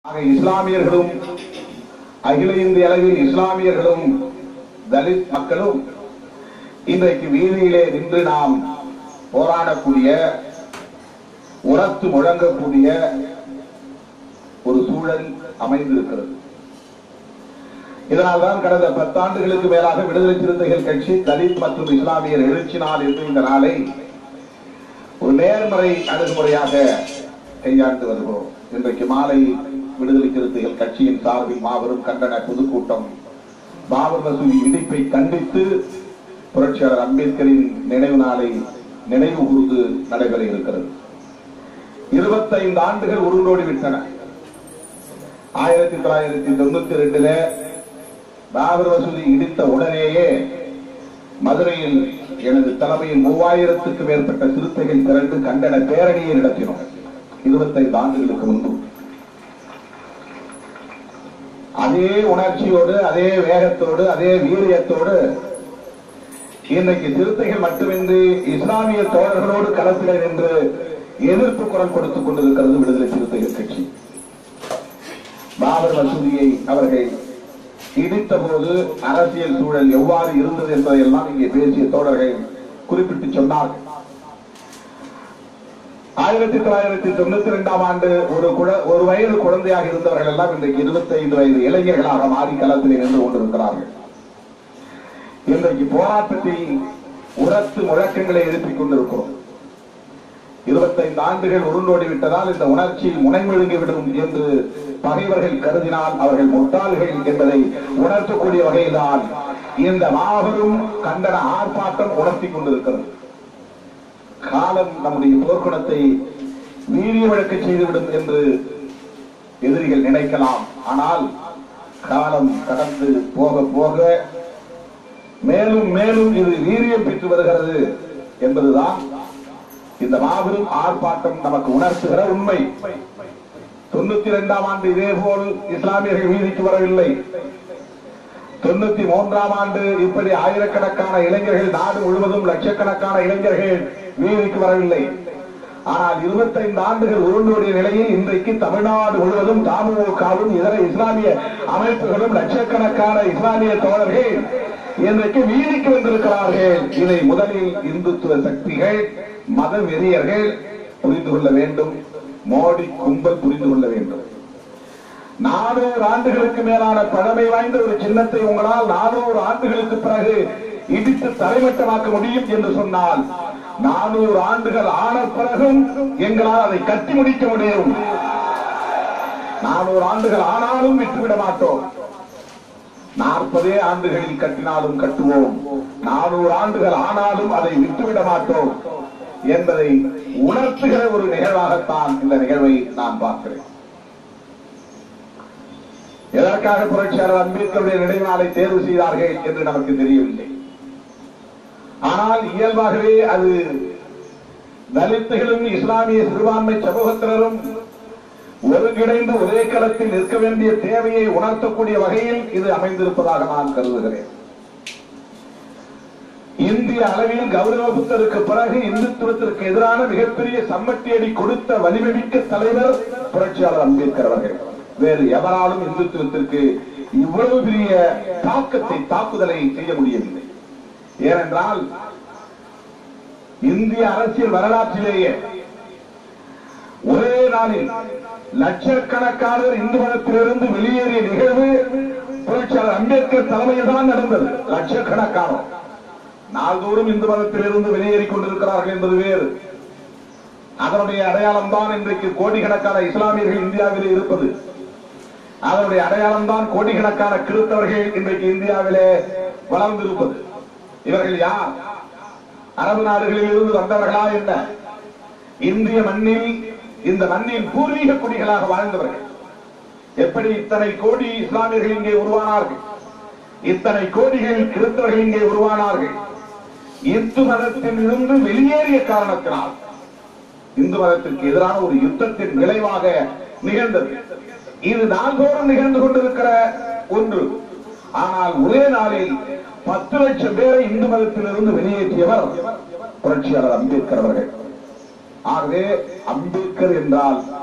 ஆக இஸ்லாமியர்களும் அகில இந்திய அளவில் இஸ்லாமியர்களும் தலித் மக்களும் இன்றைக்கு வீதியிலே நின்று நாம் போராடக்கூடிய உரத்து முழங்கக்கூடிய ஒரு சூழல் அமைந்திருக்கிறது இதனால்தான் கடந்த பத்தாண்டுகளுக்கு மேலாக விடுதலை சிறுத்தைகள் கட்சி தலித் மற்றும் இஸ்லாமியர் எழுச்சி நாள் என்று இந்த நாளை ஒரு நேர்மறை அணுகுமுறையாக கையாண்டு வருகிறோம் இன்றைக்கு மாலை விடுதலை சிறுத்தைகள் கட்சியின் சார்பில் மாபெரும் கண்டன பொதுக்கூட்டம் பாபர் மசூதி இடிப்பை கண்டித்து புரட்சியாளர் அம்பேத்கரின் நினைவு நாளை நினைவு கூர்ந்து நடைபெற இருக்கிறது இருபத்தைந்து ஆண்டுகள் உருண்டோடி விட்டன ஆயிரத்தி தொள்ளாயிரத்தி தொண்ணூத்தி ரெண்டுல பாபர் மசூதி இடித்த உடனேயே மதுரையில் எனது தலைமையில் மூவாயிரத்துக்கு மேற்பட்ட சிறுத்தைகள் திரண்டு கண்டன பேரணியை நடத்தினோம் இருபத்தைந்து ஆண்டுகளுக்கு முன்பு அதே உணர்ச்சியோடு அதே வேகத்தோடு அதே வீரியத்தோடு இன்றைக்கு சிறுத்தைகள் மட்டுமின்றி இஸ்லாமிய தோழர்களோடு களத்தில் நின்று எதிர்ப்பு குரல் கொடுத்துக் கொண்டிருக்கிறது விடுதலை சிறுத்தைகள் கட்சி பாபர் மசூதியை அவர்கள் இடித்த போது அரசியல் சூழல் எவ்வாறு இருந்தது என்பதையெல்லாம் இங்கே பேசிய தோழர்கள் குறிப்பிட்டு சொன்னார்கள் ஆயிரத்தி தொள்ளாயிரத்தி தொண்ணூத்தி இரண்டாம் ஆண்டு ஒரு குழ- ஒரு வயது குழந்தையாக இருந்தவர்கள் எல்லாம் இன்றைக்கு இருபத்தி ஐந்து வயது இளைஞர்களாக மாறி களத்தில் நின்று கொண்டிருக்கிறார்கள் இன்றைக்கு போராட்டத்தில் உரத்து முழக்கங்களை எழுப்பிக் கொண்டிருக்கிறோம் இருபத்தைந்து ஆண்டுகள் உருண்டோடி விட்டதால் இந்த உணர்ச்சி முனைமொழுங்கிவிடும் என்று பகைவர்கள் கருதினால் அவர்கள் முட்டாள்கள் என்பதை உணர்த்தக்கூடிய வகையில்தான் இந்த மாபெரும் கண்டன ஆர்ப்பாட்டம் உணர்த்திக் கொண்டிருக்கிறது காலம் நம்முடைய போர்க்குணத்தை வீரிய வழக்க செய்துவிடும் என்று எதிரிகள் நினைக்கலாம் ஆனால் காலம் கடந்து போக போக மேலும் மேலும் இது வீரியம் பெற்று வருகிறது என்பதுதான் இந்த மாபெரும் ஆர்ப்பாட்டம் நமக்கு உணர்த்துகிற உண்மை தொண்ணூத்தி இரண்டாம் ஆண்டு இதேபோல் இஸ்லாமியர்கள் வீதிக்கு வரவில்லை தொண்ணூத்தி மூன்றாம் ஆண்டு இப்படி ஆயிரக்கணக்கான இளைஞர்கள் நாடு முழுவதும் லட்சக்கணக்கான இளைஞர்கள் வீதிக்கு வரவில்லை ஆனால் 25 ஆண்டுகள் உருண்டோடிய நிலையில் இன்றைக்கு தமிழ்நாடு முழுவதும் தாமுகவும் இதர இஸ்லாமிய அமைப்புகளும் லட்சக்கணக்கான இஸ்லாமிய தோழர்கள் இன்றைக்கு வீதிக்கு வந்திருக்கிறார்கள் இதை முதலில் இந்துத்துவ சக்திகள் மத வெறியர்கள் புரிந்து கொள்ள வேண்டும் மோடி கும்பல் புரிந்து கொள்ள வேண்டும் நானூறு ஆண்டுகளுக்கு மேலான பழமை வாய்ந்த ஒரு சின்னத்தை உங்களால் நானூறு ஆண்டுகளுக்கு பிறகு இடித்து தரைமட்டமாக்க முடியும் என்று சொன்னால் நானூறு ஆண்டுகள் ஆன பிறகும் எங்களால் அதை கட்டி முடிக்க முடியும் நானூறு ஆண்டுகள் ஆனாலும் விட்டுவிட மாட்டோம் நாற்பதே ஆண்டுகளில் கட்டினாலும் கட்டுவோம் நானூறு ஆண்டுகள் ஆனாலும் அதை விட்டுவிட மாட்டோம் என்பதை உணர்த்துகிற ஒரு நிகழ்வாகத்தான் இந்த நிகழ்வை நான் பார்க்கிறேன் எதற்காக புரட்சியாளர் அம்பேத்கருடைய நினைவு நாளை தேர்வு செய்தார்கள் என்று நமக்கு தெரியவில்லை ஆனால் இயல்பாகவே அது தலித்துகளும் இஸ்லாமிய சிறுபான்மை சமூகத்தினரும் ஒருங்கிணைந்து ஒரே களத்தில் நிற்க வேண்டிய தேவையை உணர்த்தக்கூடிய வகையில் இது அமைந்திருப்பதாக நான் கருதுகிறேன் இந்திய அளவில் கௌரவ புத்தருக்கு பிறகு இந்துத்துவத்திற்கு எதிரான மிகப்பெரிய சம்மட்டியடி கொடுத்த வலிமைமிக்க தலைவர் புரட்சியாளர் அம்பேத்கர் அவர்கள் வேறு எவராலும் இந்துத்துவத்திற்கு இவ்வளவு பெரிய தாக்கத்தை தாக்குதலை செய்ய முடியவில்லை ஏனென்றால் இந்திய அரசியல் வரலாற்றிலேயே ஒரே நாளில் லட்சக்கணக்கானோர் இந்து மதத்திலிருந்து வெளியேறிய நிகழ்வு புரட்சியாளர் அம்பேத்கர் தலைமையில் தான் நடந்தது லட்சக்கணக்கானோர் நாள்தோறும் இந்து மதத்திலிருந்து வெளியேறிக் கொண்டிருக்கிறார்கள் என்பது வேறு அதனுடைய அடையாளம் தான் இன்றைக்கு கோடிக்கணக்கான இஸ்லாமியர்கள் இந்தியாவிலே இருப்பது அதனுடைய அடையாளம் தான் கோடிக்கணக்கான கிறிஸ்தவர்கள் இன்றைக்கு இந்தியாவிலே வளர்ந்திருப்பது இவர்கள் யார் அரபு நாடுகளில் இருந்து வந்தவர்களா என்ன இந்திய மண்ணில் இந்த மண்ணின் பூர்வீக குடிகளாக வாழ்ந்தவர்கள் எப்படி இத்தனை கோடி இஸ்லாமியர்கள் இங்கே உருவானார்கள் இத்தனை கோடிகள் கிறிஸ்தவர்கள் இங்கே உருவானார்கள் இந்து மதத்தில் இருந்து வெளியேறிய காரணத்தினால் இந்து மதத்திற்கு எதிரான ஒரு யுத்தத்தின் விளைவாக நிகழ்ந்தது இது நாள்தோறும் நிகழ்ந்து கொண்டிருக்கிற ஒன்று ஆனால் ஒரே நாளில் பத்து லட்சம் பேரை இந்து மதத்திலிருந்து வெளியேற்றியவர் புரட்சியாளர் அம்பேத்கர் அவர்கள் ஆகவே அம்பேத்கர் என்றால்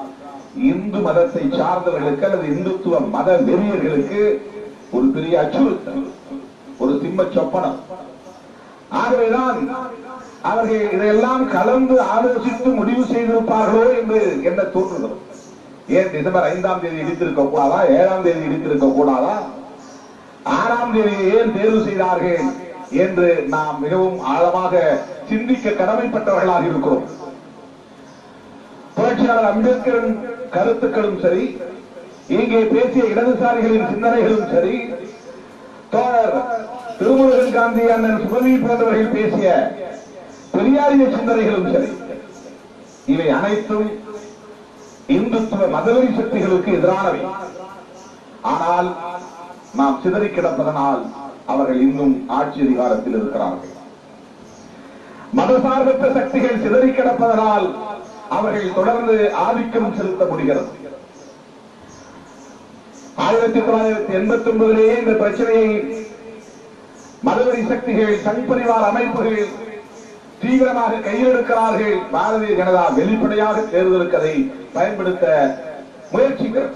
இந்து மதத்தை சார்ந்தவர்களுக்கு அல்லது இந்துத்துவ மத வெறியர்களுக்கு ஒரு பெரிய அச்சுறுத்தல் ஒரு சிம்ம சொப்பனம் ஆகவேதான் அவர்கள் இதையெல்லாம் கலந்து ஆலோசித்து முடிவு செய்திருப்பார்களோ என்று என்ன தோன்றுகிறது ஏன் டிசம்பர் ஐந்தாம் தேதி இடித்திருக்க கூடாதா ஏழாம் தேதி இடித்திருக்க கூடாதா ஆறாம் தேதி ஏன் தேர்வு செய்தார்கள் என்று நாம் மிகவும் ஆழமாக சிந்திக்க கடமைப்பட்டவர்களாக இருக்கிறோம் புரட்சியாளர் அம்பேத்கரின் கருத்துக்களும் சரி இங்கே பேசிய இடதுசாரிகளின் சிந்தனைகளும் சரி தோழர் திருமுருகன் காந்தி அண்ணன் சுபவி போன்றவர்கள் பேசிய பெரியாரிய சிந்தனைகளும் சரி இவை அனைத்தும் இந்துத்துவ மதவெறி சக்திகளுக்கு எதிரானவை ஆனால் நாம் சிதறி கிடப்பதனால் அவர்கள் இன்னும் ஆட்சி அதிகாரத்தில் இருக்கிறார்கள் மதசார்பற்ற சக்திகள் சிதறி கிடப்பதனால் அவர்கள் தொடர்ந்து ஆதிக்கம் செலுத்த முடிகிறது ஆயிரத்தி தொள்ளாயிரத்தி எண்பத்தி ஒன்பதிலேயே இந்த பிரச்சனையை மதவெறி சக்திகள் சங்பரிவார அமைப்புகள் தீவிரமாக கையில் எடுக்கிறார்கள் பாரதிய ஜனதா வெளிப்படையாக தேர்தலுக்கு அதை பயன்படுத்த முயற்சிக்கிறது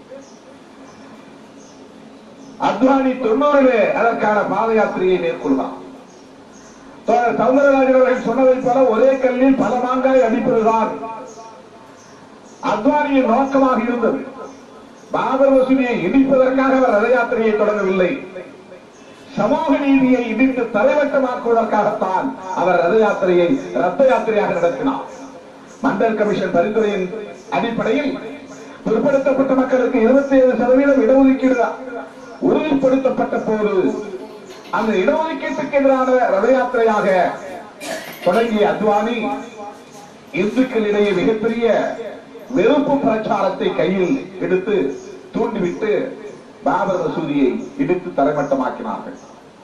அத்வானி தொண்ணூறிலே அதற்கான பாத யாத்திரையை மேற்கொள்வார் தோழர் சவுந்தரராஜன் அவர்கள் சொன்னதைப் போல ஒரே கல்லில் பல மாங்காய் அடிப்பதுதான் அத்வானியின் நோக்கமாக இருந்தது பாபர் மசூதியை இடிப்பதற்காக அவர் ரத யாத்திரையை தொடங்கவில்லை சமூக நீதியை இடித்து தலைவட்டமாக்குவதற்காகத்தான் அவர் ரத யாத்திரையை ரத்த யாத்திரையாக நடத்தினார் மண்டல் கமிஷன் பரிந்துரையின் அடிப்படையில் பிற்படுத்தப்பட்ட மக்களுக்கு இருபத்தி ஏழு சதவீதம் இடஒதுக்கீடு உறுதிப்படுத்தப்பட்ட போது அந்த இடஒதுக்கீட்டுக்கு எதிரான ரத யாத்திரையாக தொடங்கிய அத்வானி இந்துக்களிடையே மிகப்பெரிய வெறுப்பு பிரச்சாரத்தை கையில் எடுத்து தூண்டிவிட்டு பாபர் மசூதியை இடித்து தரைமட்டமாக்கினார்கள்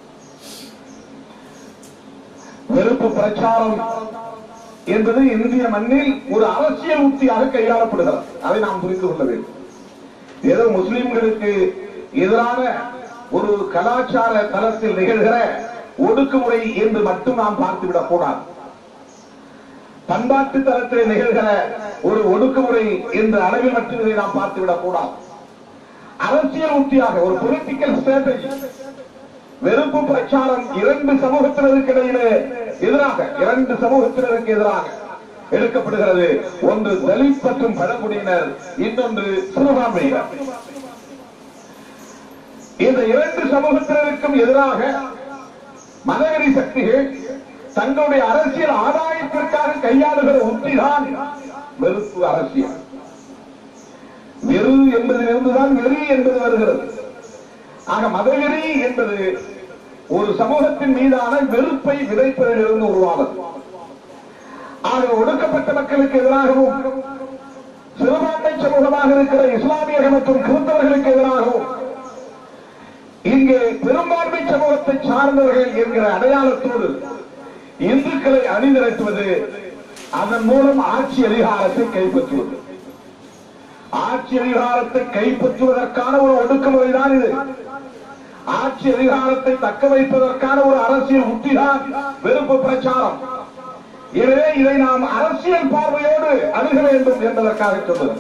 வெறுப்பு பிரச்சாரம் என்பது இந்திய மண்ணில் ஒரு அரசியல் உத்தியாக கையாளப்படுகிறது அதை நாம் புரிந்து கொள்ள வேண்டும் ஏதோ முஸ்லிம்களுக்கு எதிரான ஒரு கலாச்சார தளத்தில் நிகழ்கிற ஒடுக்குமுறை என்று மட்டும் நாம் பார்த்துவிடக் கூடாது பண்பாட்டு தளத்தில் நிகழ்கிற ஒரு ஒடுக்குமுறை என்ற அளவில் மட்டும் இதை நாம் பார்த்துவிடக் கூடாது அரசியல் உத்தியாக ஒரு பொலிட்டிக்கல் ஸ்ட்ராட்டஜி வெறுப்பு பிரச்சாரம் இரண்டு சமூகத்தினருக்கு இடையிலே எதிராக இரண்டு சமூகத்தினருக்கு எதிராக எடுக்கப்படுகிறது ஒன்று தலித் மற்றும் பழங்குடியினர் இன்னொன்று சிறுபான்மையினர் இந்த இரண்டு சமூகத்தினருக்கும் எதிராக மதவெறி சக்திகள் தங்களுடைய அரசியல் ஆதாயத்திற்காக கையாளுகிற உத்திதான் வெறுப்பு அரசியல் வெறு என்பதிலிருந்துதான் வெறி என்பது வருகிறது ஆக மதவெறி என்பது ஒரு சமூகத்தின் மீதான வெறுப்பை விதைப்பதிலிருந்து உருவானது ஆக ஒடுக்கப்பட்ட மக்களுக்கு எதிராகவும் சிறுபான்மை சமூகமாக இருக்கிற இஸ்லாமியர்கள் மற்றும் கிறிஸ்தவர்களுக்கு எதிராகவும் இங்கே பெரும்பான்மை சமூகத்தை சார்ந்தவர்கள் என்கிற அடையாளத்தோடு இந்துக்களை அணிதிரட்டுவது அதன் மூலம் ஆட்சி அதிகாரத்தை கைப்பற்றுவது ஆட்சி அதிகாரத்தை கைப்பற்றுவதற்கான ஒரு ஒடுக்குமுறைதான் இது ஆட்சி அதிகாரத்தை தக்க வைப்பதற்கான ஒரு அரசியல் உத்திதான் வெறுப்பு பிரச்சாரம் எனவே இதை நாம் அரசியல் பார்வையோடு அணுக வேண்டும் என்பதற்காக சொல்லுங்கள்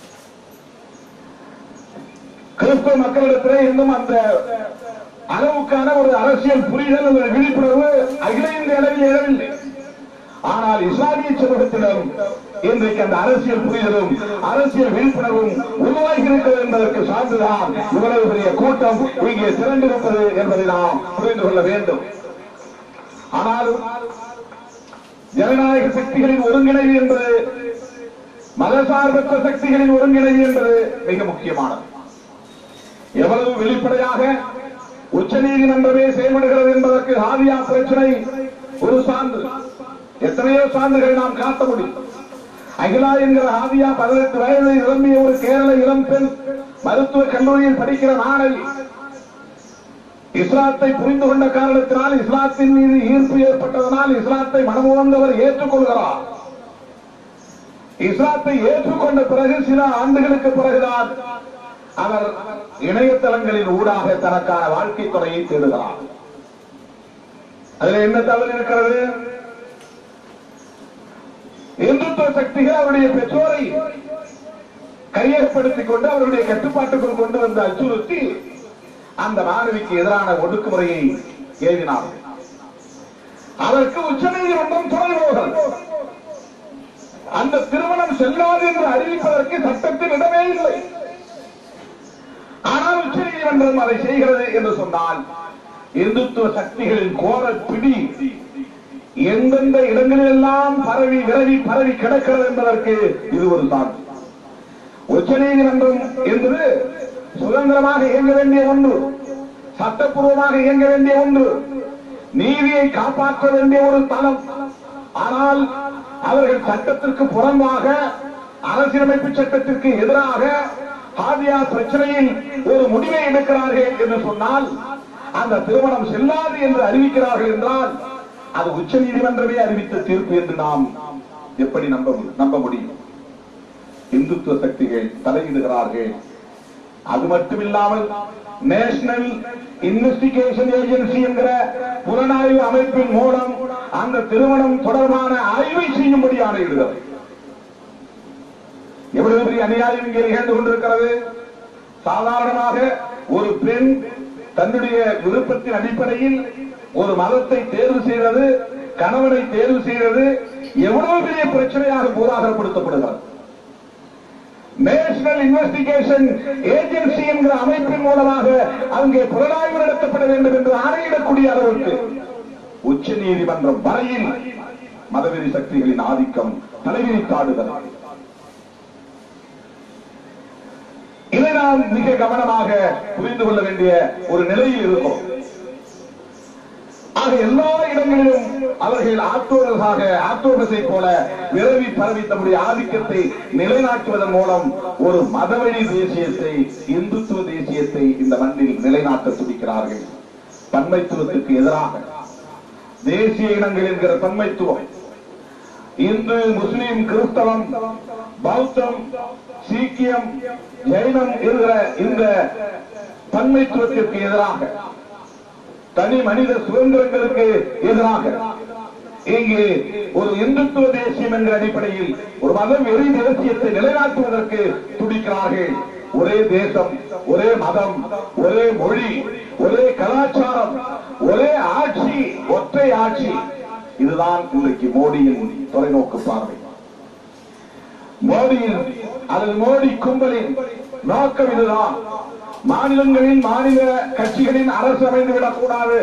கிறிஸ்தவ மக்களிடத்திலே இன்னும் அந்த அளவுக்கான ஒரு அரசியல் புரிதல் ஒரு விழிப்புணர்வு அகில இந்திய அளவில் எழவில்லை ஆனால் இஸ்லாமிய சமூகத்திடம் இன்றைக்கு அந்த அரசியல் புரிதலும் அரசியல் விழிப்புணர்வும் உருவாகி இருக்கிறது என்பதற்கு சான்றுதான் இவ்வளவு பெரிய கூட்டம் இங்கே திரண்டிருப்பது என்பதை நாம் புரிந்து கொள்ள வேண்டும் ஆனாலும் ஜனநாயக சக்திகளின் ஒருங்கிணைவு என்பது மதசார்பற்ற சக்திகளின் ஒருங்கிணைவு என்பது மிக முக்கியமானது எவ்வளவு வெளிப்படையாக உச்ச நீதிமன்றமே செயல்படுகிறது என்பதற்கு ஹாதியா பிரச்சனை ஒரு சான்று எத்தனையோ சான்றுகளை நாம் காட்ட முடியும் அகிலா என்கிற ஹாதியா பதினெட்டு வயதை நிரம்பிய ஒரு கேரள இளம் பெண் மருத்துவ கல்லூரியில் படிக்கிற மாணவி இஸ்லாத்தை புரிந்து கொண்ட காரணத்தினால் இஸ்லாத்தின் மீது ஈர்ப்பு ஏற்பட்டதனால் இஸ்லாத்தை மனமுவந்தவர் ஏற்றுக்கொள்கிறார் இஸ்லாத்தை ஏற்றுக்கொண்ட பிறகு சில ஆண்டுகளுக்கு பிறகுதான் அவர் இணையதளங்களின் ஊடாக தனக்கான வாழ்க்கை துணையை தேடுகிறார் அதுல என்ன தவறு இருக்கிறது இந்துத்துவ சக்திகள் அவருடைய பெற்றோரை கையகப்படுத்திக் கொண்டு அவருடைய கட்டுப்பாட்டுக்குள் கொண்டு வந்து அச்சுறுத்தி அந்த மாணவிக்கு எதிரான ஒடுக்குமுறையை ஏவினார்கள் அதற்கு உச்சநீதிமன்றம் துணை போகிறது அந்த திருமணம் செல்லாது என்று அறிவிப்பதற்கு சட்டத்தில் இடமே இல்லை ஆனால் உச்சநீதிமன்றம் அதை செய்கிறது என்று சொன்னால் இந்துத்துவ சக்திகளின் கோர பிடி எந்தெந்த இடங்களிலெல்லாம் பரவி விரவி பரவி கிடக்கிறது என்பதற்கு இது ஒரு சான்று உச்சநீதிமன்றம் என்பது சுதந்திரமாக இயங்க வேண்டிய ஒன்று சட்டப்பூர்வமாக இயங்க வேண்டிய ஒன்று நீதியை காப்பாற்ற வேண்டிய ஒரு தளம் ஆனால் அவர்கள் சட்டத்திற்கு புறம்பாக அரசியலமைப்பு சட்டத்திற்கு எதிராக ஹாதியா பிரச்சனையில் ஒரு முடிவை எடுக்கிறார்கள் என்று சொன்னால் அந்த திருமணம் செல்லாது என்று அறிவிக்கிறார்கள் என்றால் அது உச்ச நீதிமன்றமே அறிவித்த தீர்ப்பு என்று நாம் எப்படி நம்ப நம்ப முடியும் இந்துத்துவ சக்திகள் தலையிடுகிறார்கள் அது மட்டுமில்லாமல் நேஷனல் இன்வெஸ்டிகேஷன் ஏஜென்சி என்கிற புலனாய்வு அமைப்பின் மூலம் அந்த திருமணம் தொடர்பான ஆய்வை செய்யும்படி ஆணையிடுகிறது எவ்வளவு பெரிய அநியாயம் இங்கே நிகழ்ந்து கொண்டிருக்கிறது சாதாரணமாக ஒரு பெண் தன்னுடைய விருப்பத்தின் அடிப்படையில் ஒரு மதத்தை தேர்வு செய்வது கணவனை தேர்வு செய்வது எவ்வளவு பெரிய பிரச்சனையாக பூதாகரப்படுத்தப்படுகிறது நேஷனல் இன்வெஸ்டிகேஷன் ஏஜென்சி என்கிற அமைப்பின் மூலமாக அங்கே புலனாய்வு நடத்தப்பட வேண்டும் என்று ஆணையிடக்கூடிய அளவுக்கு உச்ச நீதிமன்றம் வரையில் மதவெறி சக்திகளின் ஆதிக்கம் தலைவிரித்தாடுகிறது இதை நாம் மிக கவனமாக புரிந்து கொள்ள வேண்டிய ஒரு நிலையில் இருக்கிறோம் ஆக எல்லா இடங்களிலும் அவர்கள் ஆற்றோரசாக ஆற்றோரசை போல விரவி பரவி தம்முடைய ஆதிக்கத்தை நிலைநாட்டுவதன் மூலம் ஒரு மதவழி தேசியத்தை இந்துத்துவ தேசியத்தை இந்த மண்ணில் நிலைநாட்ட துடிக்கிறார்கள் பன்மைத்துவத்துக்கு எதிராக தேசிய இனங்கள் என்கிற பன்மைத்துவம் இந்து முஸ்லிம் கிறிஸ்தவம் பௌத்தம் சீக்கியம் ஜைனம் என்கிற இந்த பன்மைத்துவத்திற்கு எதிராக தனி மனித சுதந்திரங்களுக்கு எதிராக இங்கே ஒரு இந்துத்துவ தேசியம் என்ற அடிப்படையில் ஒரு மதம் வெறி தேசியத்தை நிலைநாட்டுவதற்கு துடிக்கிறார்கள் ஒரே தேசம் ஒரே மதம் ஒரே மொழி ஒரே கலாச்சாரம் ஒரே ஆட்சி ஒற்றை ஆட்சி இதுதான் இன்றைக்கு மோடியின் தொலைநோக்கு பார்வை மோடியின் அல்லது மோடி கும்பலின் நோக்கம் இதுதான் மாநிலங்களில் மாநில கட்சிகளின் அரசு அமைந்து விடக்கூடாது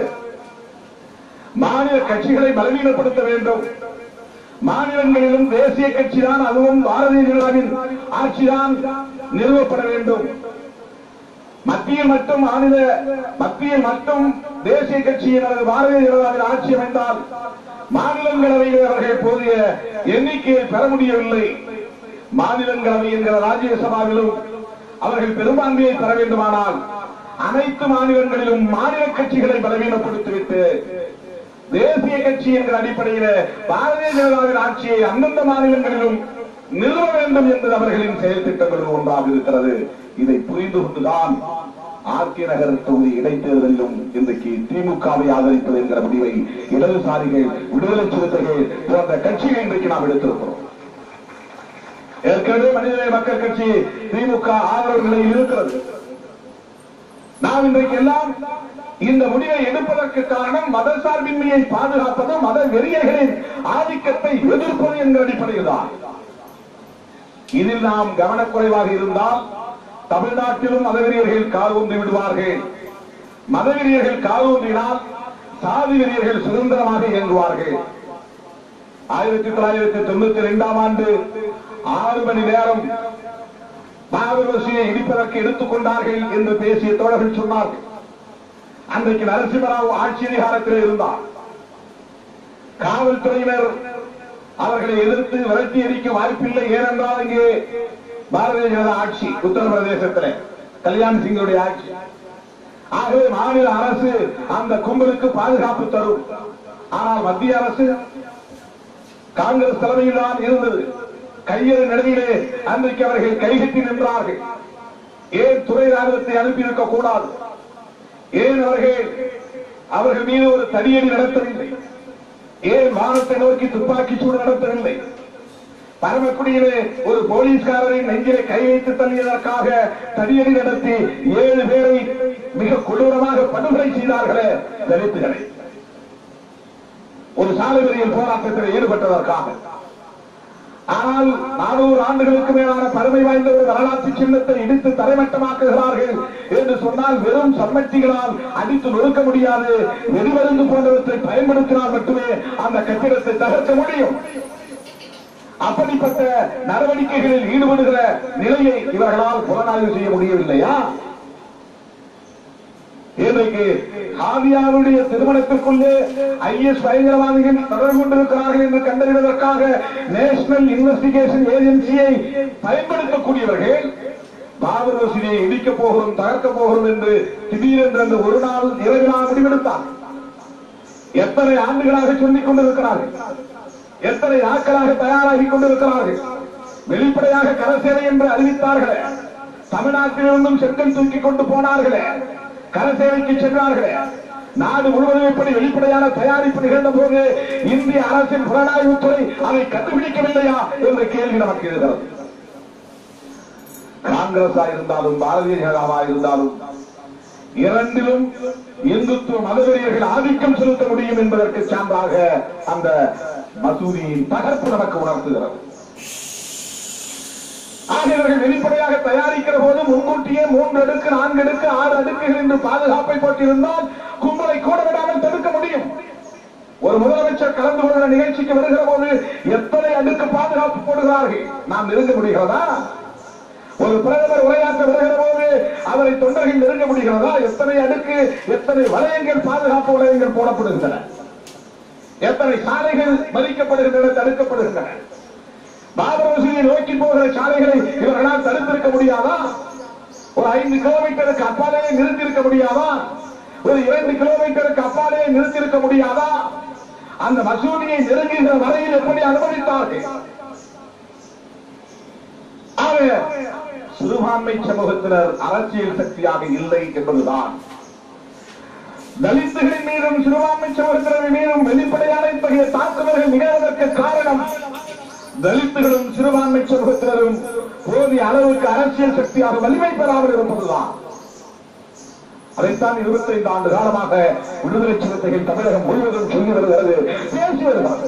மாநில கட்சிகளை பலவீனப்படுத்த வேண்டும் மாநிலங்களிலும் தேசிய கட்சி தான் அதுவும் பாரதிய ஜனதாவின் ஆட்சிதான் நிறுவப்பட வேண்டும் மத்தியில் மட்டும் மாநில மத்தியில் மட்டும் தேசிய கட்சியின் அல்லது பாரதிய ஜனதாவின் ஆட்சி அமைந்தால் மாநிலங்களவையில் அவர்கள் போதிய எண்ணிக்கையை பெற முடியவில்லை மாநிலங்களவை என்கிற ராஜ்யசபாவிலும் அவர்கள் பெரும்பான்மையை பெற வேண்டுமானால் அனைத்து மாநிலங்களிலும் மாநில கட்சிகளை பலவீனப்படுத்திவிட்டு தேசிய கட்சி என்கிற அடிப்படையில் பாரதிய ஜனதாவின் ஆட்சியை அந்தந்த மாநிலங்களிலும் நிறுவ வேண்டும் என்பது அவர்களின் செயல் திட்டங்களில் ஒன்றாக இருக்கிறது இதை புரிந்து கொண்டுதான் ஆர்கே நகர் தொகுதி இடைத்தேர்தலிலும் இன்றைக்கு திமுகவை ஆதரிப்பது என்கிற முடிவை இடதுசாரிகள் விடுதலை சிறுத்தைகள் போன்ற கட்சிகள் இன்றைக்கு நாம் எடுத்திருக்கிறோம் ஏற்கனவே மனிதநேய மக்கள் கட்சி திமுக ஆதரவு நிலையில் இருக்கிறது நாம் இன்றைக்கு எல்லாம் இந்த முடிவை எடுப்பதற்கு காரணம் மத சார்பின்மையை பாதுகாப்பது மத வெறியர்களின் ஆதிக்கத்தை எதிர்ப்பது என்ற அடிப்படையில் தான் இதில் நாம் கவனக்குறைவாக இருந்தால் தமிழ்நாட்டிலும் மதவெறியர்கள் கால் ஊன்றி விடுவார்கள் மதவெறியர்கள் கால் ஊன்றினால் சாதி வெறியர்கள் சுதந்திரமாக இயங்குவார்கள் ஆயிரத்தி தொள்ளாயிரத்தி தொண்ணூத்தி இரண்டாம் ஆண்டு ஆறு மணி நேரம் பாபர்வசியை இடிப்பதற்கு எடுத்துக் கொண்டார்கள் என்று பேசிய தோழர்கள் சொன்னார்கள் அன்றைக்கு நரசிம்மராவ் ஆட்சி அதிகாரத்தில் இருந்தார் காவல்துறையினர் அவர்களை எதிர்த்து விரட்டி அடிக்க வாய்ப்பில்லை ஏனென்றால் இங்கே பாரதிய ஜனதா ஆட்சி உத்தரப்பிரதேசத்தில் கல்யாண் சிங்குடைய ஆட்சி ஆகவே மாநில அரசு அந்த கும்பலுக்கு பாதுகாப்பு தரும் ஆனால் மத்திய அரசு காங்கிரஸ் தலைமையில் தான் இருந்தது கையெழு நிலையிலே அன்றைக்கு அவர்கள் கைகட்டி நின்றார்கள் ஏன் துறை ராணுவத்தை அனுப்பியிருக்க கூடாது ஏன் அவர்கள் அவர்கள் மீது ஒரு தடியடி நடத்தவில்லை ஏன் வானத்தை நோக்கி துப்பாக்கி சூடு நடத்தவில்லை பரமக்குடியிலே ஒரு போலீஸ்காரரின் நெஞ்சிலே கை வைத்து தள்ளியதற்காக தடியடி நடத்தி ஏழு பேரை மிக கொடூரமாக படுகொலை செய்தார்களே தலித்துகளை ஒரு சாலை மறியல் போராட்டத்தில் ஈடுபட்டதற்காக ஆனால் நானூறு ஆண்டுகளுக்கு மேலான பெருமை வாய்ந்த ஒரு வரலாற்று சின்னத்தை இடித்து தரைமட்டமாக்குகிறார்கள் என்று சொன்னால் வெறும் சம்மட்டிகளால் அடித்து நொறுக்க முடியாது வெடிமருந்து போன்றவற்றை பயன்படுத்தினால் மட்டுமே அந்த கட்டிடத்தை தகர்க்க முடியும் அப்படிப்பட்ட நடவடிக்கைகளில் ஈடுபடுகிற நிலையை இவர்களால் புலனாய்வு செய்ய முடியவில்லையா இன்றைக்கு ஆவியாருடைய திருமணத்திற்குள்ளே ஐஎஸ் பயங்கரவாதிகள் தொடர்பு கொண்டிருக்கிறார்கள் என்று கண்டறிவதற்காக நேஷனல் இன்வெஸ்டிகேஷன் ஏஜென்சியை பயன்படுத்தக்கூடியவர்கள் பாபர் மசூதியை இடிக்கப் போகிறோம் தகர்க்கப் போகிறோம் என்று திடீரென்று அந்த ஒரு நாள் இரவினால் முடிவெடுத்தார் எத்தனை ஆண்டுகளாக சொல்லிக் கொண்டிருக்கிறார்கள் எத்தனை நாட்களாக தயாராகி கொண்டிருக்கிறார்கள் வெளிப்படையாக கரசேவை என்று அறிவித்தார்களே தமிழ்நாட்டிலிருந்தும் செங்கல் தூக்கி கொண்டு போனார்களே கரசேவைக்கு சென்றார்களே நாடு முழுவதும் இப்படி வெளிப்படையான தயாரிப்பு நிகழ்ந்த போது இந்திய அரசின் புலனாய்வுத்துறை அதை கண்டுபிடிக்கவில்லையா என்ற கேள்வி நமக்கு இருக்கிறது காங்கிரஸா இருந்தாலும் பாரதிய ஜனதாவா இருந்தாலும் இரண்டிலும் இந்துத்துவ மதவெறியர்கள் ஆதிக்கம் செலுத்த முடியும் என்பதற்கு சான்றாக அந்த மசூதியின் தகர்ப்பு நமக்கு உணர்த்துகிறது ஆகியவர்கள் வெளிப்படையாக தயாரிக்கிற போது முன்கூட்டியே மூன்று அடுக்கு நான்கு அடுக்கு ஆறு அடுக்குகள் என்று பாதுகாப்பை போட்டிருந்தால் கும்பலை கூட விடாமல் தடுக்க முடியும் ஒரு முதலமைச்சர் கலந்து கொள்கிற நிகழ்ச்சிக்கு வருகிற போது எத்தனை அடுக்கு பாதுகாப்பு போடுகிறார்கள் நாம் நெருங்க முடிகிறதா ஒரு பிரதமர் உரையாற்ற வருகிற போது அவரை தொண்டர்கள் நெருங்க முடிகிறதா எத்தனை அடுக்கு எத்தனை வளையங்கள் பாதுகாப்பு வளையங்கள் போடப்படுகின்றன எத்தனை சாலைகள் மதிக்கப்படுகின்றன தடுக்கப்படுகின்றன பாபரோசியை நோக்கி போகிற சாலைகளை இவர்களால் தடுத்திருக்க முடியாதா ஒரு ஐந்து கிலோமீட்டருக்கு அப்பாலே நிறுத்தியிருக்க முடியாதா ஒரு இரண்டு கிலோமீட்டருக்கு அப்பாலே நிறுத்தியிருக்க முடியாதா அந்த மசூதியை நெருங்குகிற வரையில் எப்படி அனுமதித்தார்கள் ஆக சிறுபான்மை சமூகத்தினர் அரசியல் சக்தியாக இல்லை என்பதுதான் தலித்துகளின் மீதும் சிறுபான்மை சமூகத்தினர் மீதும் வெளிப்படையான இத்தகைய தாக்குதல்கள் நிகழ்வதற்கு காரணம் தலித்துகளும் சிறுபான்மை சமூகத்தினரும் போதிய அளவுக்கு அரசியல் சக்தியாக வலிமை பெறாமல் இருப்பதுதான் அதைத்தான் இருபத்தைந்து ஆண்டு காலமாக விடுதலை சிறுத்தைகள் தமிழகம் முழுவதும் சொல்லி வருகிறது பேசி வருகிறது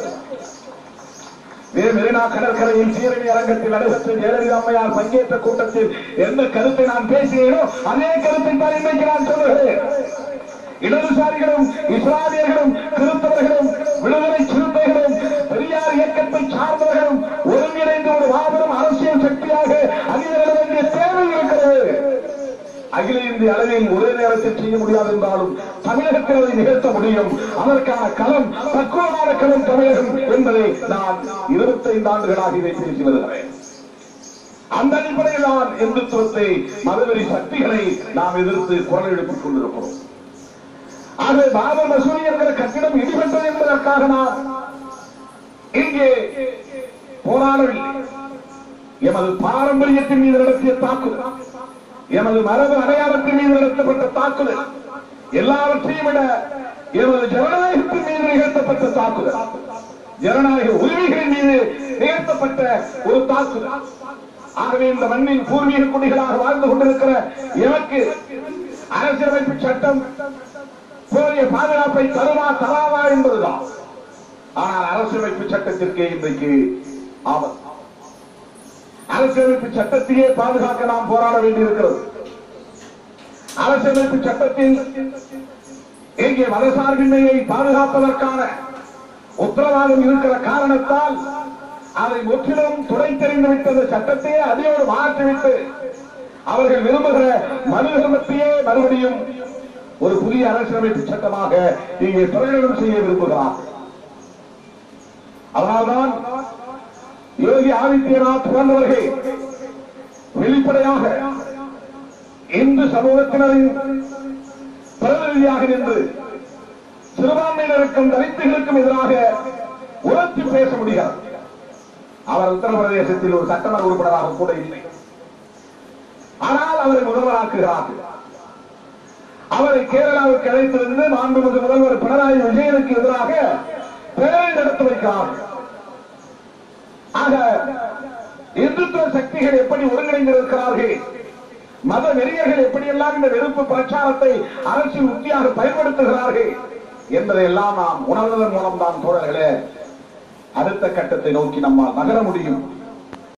இதே மெரினா கடற்கரையில் சீரணி அரங்கத்தில் நடைபெற்ற ஜெயலலிதா அம்மையார் பங்கேற்ற கூட்டத்தில் எந்த கருத்தை நான் பேசினேனோ அதே கருத்தை தான் இன்றைக்கு நான் சொல்லுகிறேன் இடதுசாரிகளும் இஸ்லாமியர்களும் கிறிஸ்தவர்களும் விடுதலை சிறுத்தைகளும் பெரியார் இயக்கத்தை சார்ந்தவர்களும் ஒருங்கிணைந்து ஒரு மாபெரும் அரசியல் சக்தியாக அணிவர வேண்டிய தேவை இருக்கிறது அகில இந்திய அளவில் ஒரே நேரத்தில் செய்ய முடியாது என்றாலும் தமிழகத்தில் அதை நிகழ்த்த முடியும் அதற்கான களம் பக்குவமான களம் தமிழகம் என்பதை நான் இருபத்தைந்து ஆண்டுகளாக இதை பேசி வருகிறேன் அந்த அடிப்படையில் தான் இந்துத்துவத்தை மதவெறி சக்திகளை நாம் எதிர்த்து குரல் எழுப்பிக் கொண்டிருக்கிறோம் ஆகவே பாபர் மசூதி என்கிற கட்டிடம் இடிபட்டது என்பதற்காக நான் இங்கே போராடவில்லை எமது பாரம்பரியத்தின் மீது நடத்திய தாக்குதல் எமது மரபு அடையாளத்தின் மீது நடத்தப்பட்ட தாக்குதல் எல்லாவற்றையும் விட எமது ஜனநாயகத்தின் மீது நிகழ்த்தப்பட்ட தாக்குதல் ஜனநாயக உரிமைகளின் மீது நிகழ்த்தப்பட்ட ஒரு தாக்குதல் ஆகவே இந்த மண்ணின் பூர்வீக குடிகளாக வாழ்ந்து கொண்டிருக்கிற எனக்கு அரசியலமைப்பு சட்டம் போதிய பாதுகாப்பை தருமா தராதா என்பதுதான் ஆனால் அரசியலமைப்பு சட்டத்திற்கு இன்றைக்கு ஆபத்து அரசியலமைப்பு சட்டத்தையே பாதுகாக்க நாம் போராட வேண்டியிருக்கிறது அரசியலமைப்பு சட்டத்தில் இங்கே மதசார்பின்மையை பாதுகாப்பதற்கான உத்தரவாதம் இருக்கிற காரணத்தால் அதை முற்றிலும் துடை தெரிந்து விட்டது சட்டத்தையே அதையோடு மாற்றிவிட்டு அவர்கள் விரும்புகிற மனு தர்மத்தையே மறுபடியும் ஒரு புதிய அரசியலமைப்பு சட்டமாக இங்கே பிரகடனம் செய்ய விரும்புகிறார் அதனால்தான் யோகி ஆதித்யநாத் போன்றவர்கள் வெளிப்படையாக இந்து சமூகத்தினரின் பிரதிநிதியாக நின்று சிறுபான்மையினருக்கும் தலித்துகளுக்கும் எதிராக உரத்தி பேச முடியாது அவர் உத்தரப்பிரதேசத்தில் ஒரு சட்டமன்ற உறுப்பினராக கூட இல்லை ஆனால் அவரை முதல்வராக்குகிறார்கள் அவரை கேரளாவுக்கு அழைத்திருந்து மாண்புமிகு முதல்வர் பினராயி விஜயனுக்கு எதிராக பேரணி நடத்தி வைக்கிறார்கள் ஆக இந்துத்துவ சக்திகள் எப்படி ஒருங்கிணைந்திருக்கிறார்கள் மத வெறியர்கள் எப்படியெல்லாம் இந்த வெறுப்பு பிரச்சாரத்தை அரசியல் உத்தியாக பயன்படுத்துகிறார்கள் என்பதையெல்லாம் நாம் உணர்வதன் மூலம்தான் தோழர்களே அடுத்த கட்டத்தை நோக்கி நம்மால் நகர முடியும்